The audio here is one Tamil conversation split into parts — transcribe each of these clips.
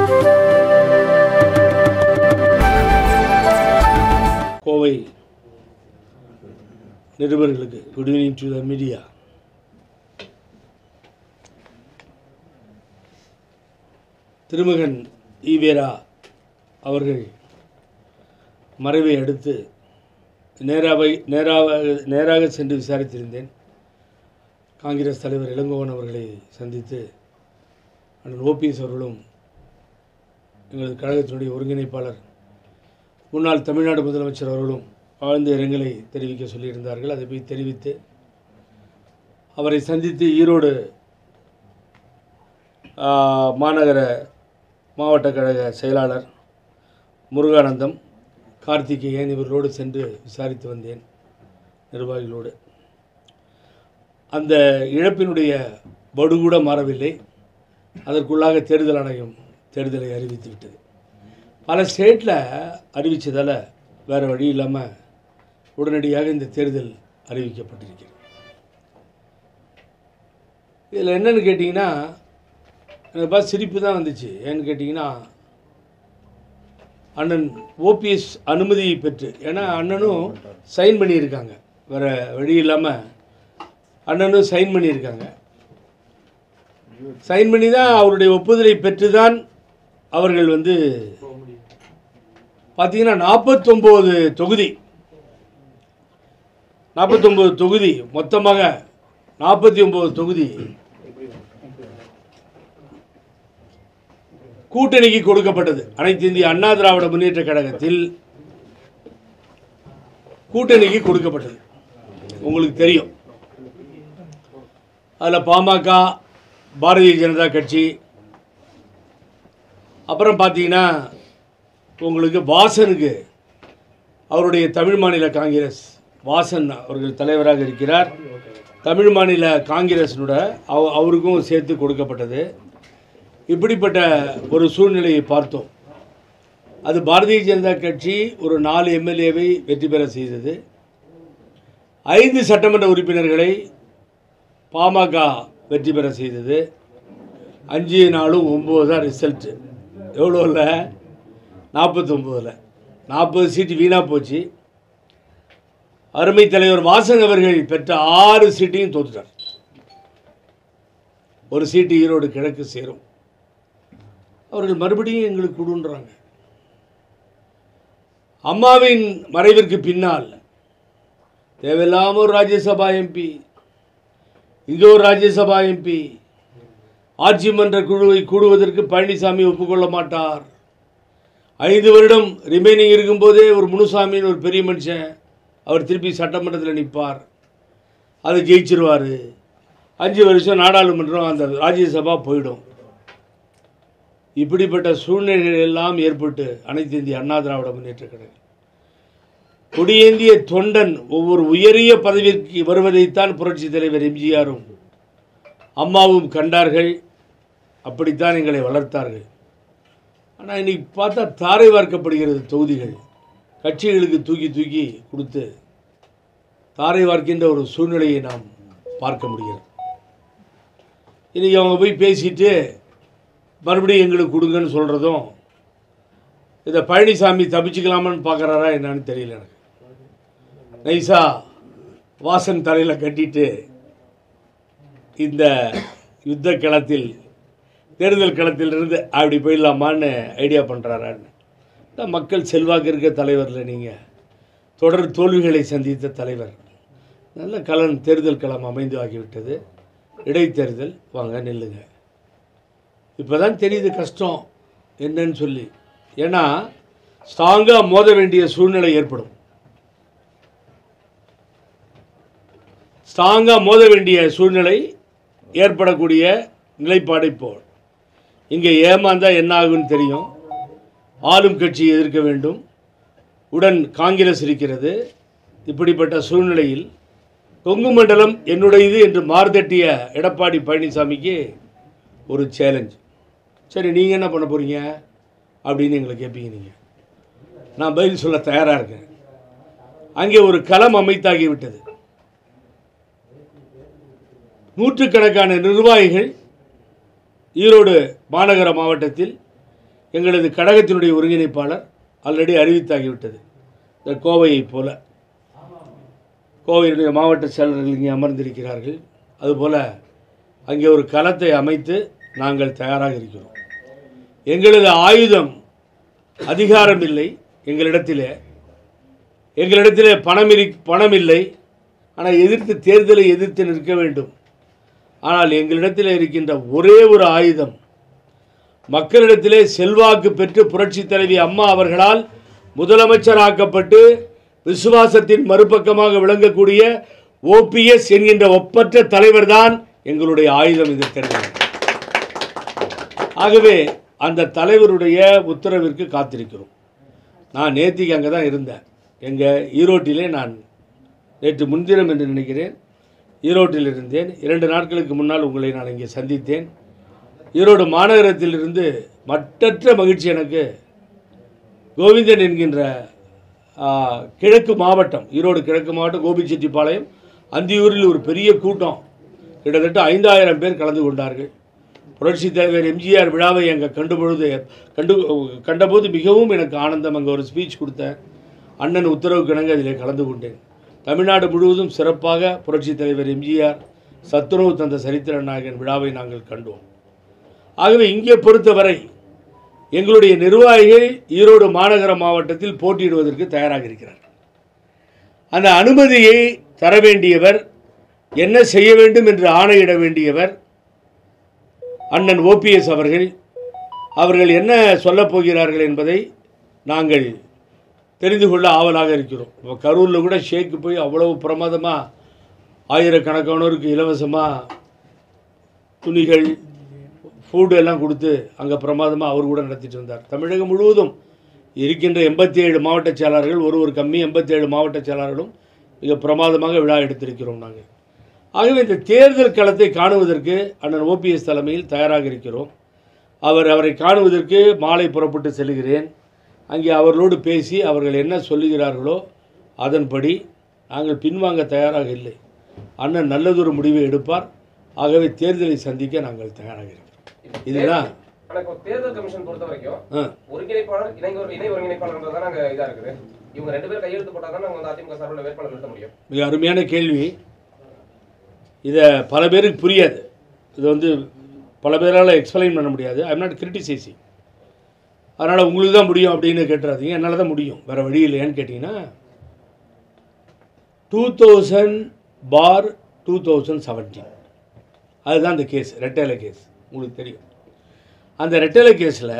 கோவை நிருபர்களுக்கு good evening to the media Thirumagan Evera அவர்கள் மறைவை அடுத்து நேராவை நேராக நேராக சென்று விசாரித்திருந்தேன் காங்கிரஸ் தலைவர் இளங்கோவன் அவர்களை சந்தித்து அண்ணன் ஓபிஎஸ் அவர்களும் எங்களது கழகத்தினுடைய ஒருங்கிணைப்பாளர் முன்னாள் தமிழ்நாடு முதலமைச்சர் அவர்களும் ஆழ்ந்த இரங்கலை தெரிவிக்க சொல்லியிருந்தார்கள் அதை போய் தெரிவித்து அவரை சந்தித்து ஈரோடு ஆ, மாநகர மாவட்ட கழக செயலாளர் முருகானந்தம் கார்த்திகேயன் இவர்களோடு சென்று விசாரித்து வந்தேன் நிர்வாகிகளோடு அந்த இழப்பினுடைய வடு கூட மாறவில்லை அதற்குள்ளாக தேர்தல் ஆணையம் தேர்தலை அறிவித்து விட்டது பல ஸ்டேட்டில் அறிவித்ததால் வேறு வழி இல்லாமல் உடனடியாக இந்த தேர்தல் அறிவிக்கப்பட்டிருக்கிறது இதில் என்னன்னு கேட்டிங்கன்னா எனக்கு பார்த்து சிரிப்பு தான் வந்துச்சு ஏன்னு கேட்டிங்கன்னா அண்ணன் ஓபிஎஸ் அனுமதி பெற்று ஏன்னா அண்ணனும் சைன் பண்ணியிருக்காங்க வேறு வழி இல்லாமல் அண்ணனும் சைன் பண்ணியிருக்காங்க சைன் பண்ணி தான் அவருடைய ஒப்புதலை பெற்று தான் அவர்கள் வந்து பார்த்தீங்கன்னா நாற்பத்தொம்போது தொகுதி நாற்பத்தொம்போது தொகுதி மொத்தமாக நாற்பத்தி ஒம்பது தொகுதி கூட்டணிக்கு கொடுக்கப்பட்டது அனைத்து இந்திய அண்ணா திராவிட முன்னேற்ற கழகத்தில் கூட்டணிக்கு கொடுக்கப்பட்டது உங்களுக்கு தெரியும் அதில் பாமக பாரதிய ஜனதா கட்சி அப்புறம் பார்த்தீங்கன்னா உங்களுக்கு வாசனுக்கு அவருடைய தமிழ் மாநில காங்கிரஸ் வாசன் அவர்கள் தலைவராக இருக்கிறார் தமிழ் மாநில காங்கிரஸினோட அவ அவருக்கும் சேர்த்து கொடுக்கப்பட்டது இப்படிப்பட்ட ஒரு சூழ்நிலையை பார்த்தோம் அது பாரதிய ஜனதா கட்சி ஒரு நாலு எம்எல்ஏவை வெற்றி பெற செய்தது ஐந்து சட்டமன்ற உறுப்பினர்களை பாமக வெற்றி பெற செய்தது அஞ்சு நாலும் ஒம்பது தான் ரிசல்ட்டு எவ்வளோ இல்லை நாற்பத்தொம்போதில் நாற்பது சீட்டு வீணாக போச்சு அருமை தலைவர் வாசன் அவர்கள் பெற்ற ஆறு சீட்டையும் தோத்துட்டார் ஒரு சீட்டு ஈரோடு கிழக்கு சேரும் அவர்கள் மறுபடியும் எங்களுக்கு கொடுன்றாங்க அம்மாவின் மறைவிற்கு பின்னால் தேவையில்லாம ஒரு ராஜ்யசபா எம்பி இங்கே ஒரு ராஜ்யசபா எம்பி ஆட்சி மன்ற குழுவை கூடுவதற்கு பழனிசாமி ஒப்புக்கொள்ள மாட்டார் ஐந்து வருடம் ரிமைனிங் இருக்கும்போதே ஒரு முனுசாமின்னு ஒரு பெரிய மனுஷன் அவர் திருப்பி சட்டமன்றத்தில் நிற்பார் அதை ஜெயிச்சிருவார் அஞ்சு வருஷம் நாடாளுமன்றம் அந்த ராஜ்யசபா போயிடும் இப்படிப்பட்ட சூழ்நிலைகள் எல்லாம் ஏற்பட்டு அனைத்து இந்திய அண்ணா திராவிட முன்னேற்ற கழகம் கொடியேந்திய தொண்டன் ஒவ்வொரு உயரிய பதவிக்கு வருவதைத்தான் புரட்சி தலைவர் எம்ஜிஆரும் அம்மாவும் கண்டார்கள் அப்படித்தான் எங்களை வளர்த்தார்கள் ஆனால் இன்னைக்கு பார்த்தா தாரை வார்க்கப்படுகிறது தொகுதிகள் கட்சிகளுக்கு தூக்கி தூக்கி கொடுத்து தாரை வார்க்கின்ற ஒரு சூழ்நிலையை நாம் பார்க்க முடிகிறது இன்றைக்கி அவங்க போய் பேசிட்டு மறுபடியும் எங்களுக்கு கொடுங்கன்னு சொல்கிறதும் இதை பழனிசாமி தப்பிச்சுக்கலாமான்னு பார்க்குறாரா என்னன்னு தெரியல எனக்கு நைஸா வாசன் தலையில் கட்டிட்டு இந்த யுத்த களத்தில் தேர்தல் களத்திலிருந்து அப்படி போயிடலாமான்னு ஐடியா பண்ணுறாரான்னு இந்த மக்கள் செல்வாக்கு இருக்க தலைவரில் நீங்கள் தொடர் தோல்விகளை சந்தித்த தலைவர் நல்ல களம் தேர்தல் களம் அமைந்து ஆகிவிட்டது இடைத்தேர்தல் வாங்க நில்லுங்க இப்போ தான் தெரியுது கஷ்டம் என்னன்னு சொல்லி ஏன்னா ஸ்ட்ராங்காக மோத வேண்டிய சூழ்நிலை ஏற்படும் ஸ்ட்ராங்காக மோத வேண்டிய சூழ்நிலை ஏற்படக்கூடிய நிலைப்பாடை போல் இங்கே ஏமாந்தா என்ன ஆகும்னு தெரியும் ஆளும் கட்சியை எதிர்க்க வேண்டும் உடன் காங்கிரஸ் இருக்கிறது இப்படிப்பட்ட சூழ்நிலையில் கொங்கு மண்டலம் என்னுடையது என்று மார்தட்டிய எடப்பாடி பழனிசாமிக்கு ஒரு சேலஞ்ச் சரி நீங்கள் என்ன பண்ண போகிறீங்க அப்படின்னு எங்களை கேட்பீங்க நீங்கள் நான் பதில் சொல்ல தயாராக இருக்கேன் அங்கே ஒரு களம் அமைத்தாகி விட்டது நூற்றுக்கணக்கான நிர்வாகிகள் ஈரோடு மாநகர மாவட்டத்தில் எங்களது கழகத்தினுடைய ஒருங்கிணைப்பாளர் ஆல்ரெடி அறிவித்தாகிவிட்டது இந்த கோவையைப் போல கோவையினுடைய மாவட்ட செயலர்கள் இங்கே அமர்ந்திருக்கிறார்கள் அதுபோல் அங்கே ஒரு களத்தை அமைத்து நாங்கள் தயாராக இருக்கிறோம் எங்களது ஆயுதம் அதிகாரம் இல்லை எங்களிடத்திலே எங்களிடத்திலே பணம் இரு பணம் இல்லை ஆனால் எதிர்த்து தேர்தலை எதிர்த்து நிற்க வேண்டும் ஆனால் எங்களிடத்தில் இருக்கின்ற ஒரே ஒரு ஆயுதம் மக்களிடத்திலே செல்வாக்கு பெற்று புரட்சித் தலைவி அம்மா அவர்களால் முதலமைச்சராக்கப்பட்டு விசுவாசத்தின் மறுபக்கமாக விளங்கக்கூடிய ஓபிஎஸ் என்கின்ற ஒப்பற்ற தலைவர்தான் எங்களுடைய ஆயுதம் இதற்கெல்லாம் ஆகவே அந்த தலைவருடைய உத்தரவிற்கு காத்திருக்கிறோம் நான் நேத்திக்கு அங்கே தான் இருந்தேன் எங்கள் ஈரோட்டிலே நான் நேற்று முன்தினம் என்று நினைக்கிறேன் ஈரோட்டில் இருந்தேன் இரண்டு நாட்களுக்கு முன்னால் உங்களை நான் இங்கே சந்தித்தேன் ஈரோடு மாநகரத்திலிருந்து மட்டற்ற மகிழ்ச்சி எனக்கு கோவிந்தன் என்கின்ற ஆ, கிழக்கு மாவட்டம் ஈரோடு கிழக்கு மாவட்டம் கோபிச்செட்டிப்பாளையம் அந்தியூரில் ஒரு பெரிய கூட்டம் கிட்டத்தட்ட ஐந்தாயிரம் பேர் கலந்து கொண்டார்கள் புரட்சித் தலைவர் எம்ஜிஆர் விழாவை அங்கே கண்டுபொழுது கண்டு கண்டபோது மிகவும் எனக்கு ஆனந்தம் அங்கே ஒரு ஸ்பீச் கொடுத்தேன் அண்ணன் உத்தரவுக்கு இணங்க அதில் கலந்து கொண்டேன் தமிழ்நாடு முழுவதும் சிறப்பாக புரட்சித் தலைவர் எம்ஜிஆர் சத்துணவு தந்த சரித்திர நாயகன் விழாவை நாங்கள் கண்டோம் ஆகவே இங்கே பொறுத்தவரை எங்களுடைய நிர்வாகிகள் ஈரோடு மாநகர மாவட்டத்தில் போட்டியிடுவதற்கு தயாராக இருக்கிறார்கள் அந்த அனுமதியை தர வேண்டியவர் என்ன செய்ய வேண்டும் என்று ஆணையிட வேண்டியவர் அண்ணன் ஓபிஎஸ் அவர்கள் அவர்கள் என்ன சொல்லப் போகிறார்கள் என்பதை நாங்கள் தெரிந்து கொள்ள ஆவலாக இருக்கிறோம் இப்போ கரூரில் கூட ஷேக்கு போய் அவ்வளவு பிரமாதமாக ஆயிரக்கணக்கானோருக்கு இலவசமாக துணிகள் ஃபுட் எல்லாம் கொடுத்து அங்கே பிரமாதமாக அவர் கூட நடத்திட்டு இருந்தார் தமிழகம் முழுவதும் இருக்கின்ற எண்பத்தி ஏழு மாவட்ட செயலாளர்கள் ஒரு ஒரு கம்மி எண்பத்தி ஏழு மாவட்ட செயலாளர்களும் மிக பிரமாதமாக விழா எடுத்திருக்கிறோம் நாங்கள் ஆகவே இந்த தேர்தல் களத்தை காணுவதற்கு அண்ணன் ஓபிஎஸ் தலைமையில் தயாராக இருக்கிறோம் அவர் அவரை காணுவதற்கு மாலை புறப்பட்டு செல்கிறேன் அங்கே அவர்களோடு பேசி அவர்கள் என்ன சொல்லுகிறார்களோ அதன்படி நாங்கள் பின்வாங்க தயாராக இல்லை அண்ணன் நல்லதொரு முடிவை எடுப்பார் ஆகவே தேர்தலை சந்திக்க நாங்கள் தயாராக இருக்கிறோம் இதுதான் ஆனா இப்போ தேர்தல் கமிஷன் பொறுத்த வரைக்கும் ஆ ஒருங்கிணைப்பாளர் இணை ஒரு இணை ஒருங்கிணைப்பாளர் தான் நாங்க இதா இருக்குது இவங்க ரெண்டு பேரும் கையெழுத்து போட்டா தான் நாங்க வந்து அதிமுக சார்பில் வேட்பாளர் நிறுத்த முடியும் மிக அருமையான கேள்வி இதை பல பேருக்கு புரியாது இது வந்து பல பேரால் எக்ஸ்பிளைன் பண்ண முடியாது ஐம் நாட் கிரிட்டிசைசிங் அதனால் உங்களுக்கு தான் முடியும் அப்படின்னு கேட்டுறாதீங்க என்னால் தான் முடியும் வேறு வழி இல்லையான்னு கேட்டிங்கன்னா two thousand for two thousand seventeen அதுதான் அந்த கேஸ் ரெட்டேலை கேஸ் உங்களுக்கு தெரியும் அந்த ரெட்டேலை கேஸில்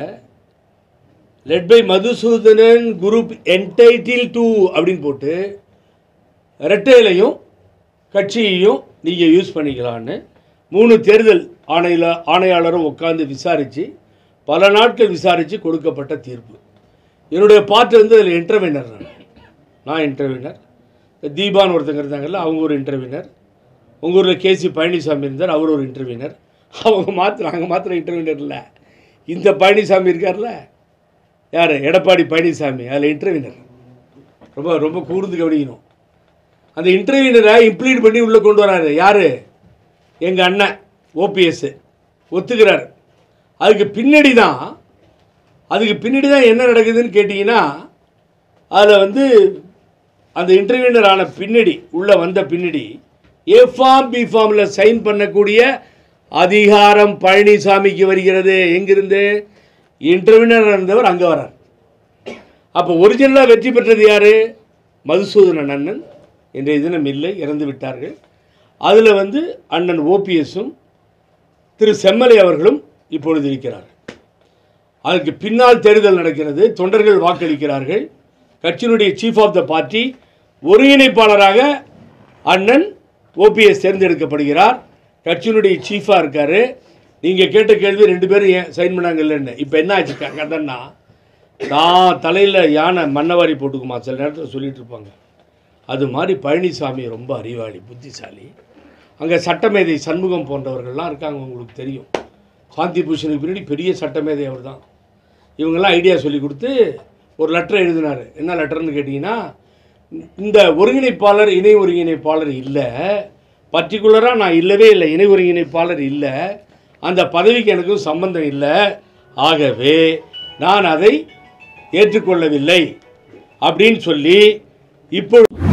led by Madhusudhanan group entitled to அப்படின்னு போட்டு ரெட்டையிலையும் கட்சியையும் நீங்கள் யூஸ் பண்ணிக்கலான்னு மூணு தேர்தல் ஆணையில ஆணையாளரும் உட்காந்து விசாரித்து பல நாட்கள் விசாரித்து கொடுக்கப்பட்ட தீர்ப்பு என்னுடைய பாட்டு வந்து அதில் இன்டர்வினர் நான் நான் இன்டர்வினர் தீபான்னு ஒருத்தங்க இருந்தாங்கல்ல அவங்க ஒரு இன்டர்வினர் உங்கள் ஊரில் கேசி பழனிசாமி இருந்தார் அவர் ஒரு இன்டர்வினர் அவங்க மாத்திரம் நாங்கள் மாத்திரம் இன்டர்வினர் இல்லை இந்த பழனிசாமி இருக்கார்ல யார் எடப்பாடி பழனிசாமி அதில் இன்டர்வினர் ரொம்ப ரொம்ப கூர்ந்து கவனிக்கணும் அந்த இன்டர்வியூனரை இம்ப்ளீட் பண்ணி உள்ளே கொண்டு வராரு யார் எங்கள் அண்ணன் ஓபிஎஸ் ஒத்துக்கிறார் அதுக்கு பின்னாடி தான் அதுக்கு பின்னாடி தான் என்ன நடக்குதுன்னு கேட்டிங்கன்னா அதில் வந்து அந்த இன்டர்வியூனர் ஆன பின்னாடி உள்ளே வந்த பின்னாடி ஏ ஃபார்ம் பி ஃபார்மில் சைன் பண்ணக்கூடிய அதிகாரம் பழனிசாமிக்கு வருகிறது எங்கிருந்து இன்டர்வியூனர் இருந்தவர் அங்கே வரார் அப்போ ஒரிஜினலாக வெற்றி பெற்றது யார் மதுசூதனன் அண்ணன் இன்றைய தினம் இல்லை இறந்து விட்டார்கள் அதில் வந்து அண்ணன் ஓபிஎஸும் திரு செம்மலை அவர்களும் இப்பொழுது இருக்கிறார்கள் அதற்கு பின்னால் தேர்தல் நடக்கிறது தொண்டர்கள் வாக்களிக்கிறார்கள் கட்சியினுடைய சீஃப் ஆஃப் த பார்ட்டி ஒருங்கிணைப்பாளராக அண்ணன் ஓபிஎஸ் தேர்ந்தெடுக்கப்படுகிறார் கட்சியினுடைய சீஃபாக இருக்கார் நீங்கள் கேட்ட கேள்வி ரெண்டு பேரும் ஏன் சைன் பண்ணாங்கல்லன்னு இப்போ என்ன ஆச்சு க- கதைன்னா நான் தலையில் யானை மண்ணவாரி போட்டுக்குமா சில நேரத்தில் சொல்லிட்டு இருப்பாங்க அது மாதிரி பழனிசாமி ரொம்ப அறிவாளி புத்திசாலி அங்கே சட்டமேதை சண்முகம் போன்றவர்கள்லாம் இருக்காங்க உங்களுக்கு தெரியும் சாந்தி பூஷனுக்கு பின்னாடி பெரிய சட்டமேதை அவர் தான் இவங்கெல்லாம் ஐடியா சொல்லி கொடுத்து ஒரு லெட்டர் எழுதினார் என்ன லெட்டர்னு கேட்டிங்கன்னா இந்த ஒருங்கிணைப்பாளர் இணை ஒருங்கிணைப்பாளர் இல்லை பர்டிகுலராக நான் இல்லவே இல்லை இணை ஒருங்கிணைப்பாளர் இல்லை அந்த பதவிக்கு எனக்கும் சம்பந்தம் இல்லை ஆகவே நான் அதை ஏற்றுக்கொள்ளவில்லை அப்படின்னு சொல்லி இப்போ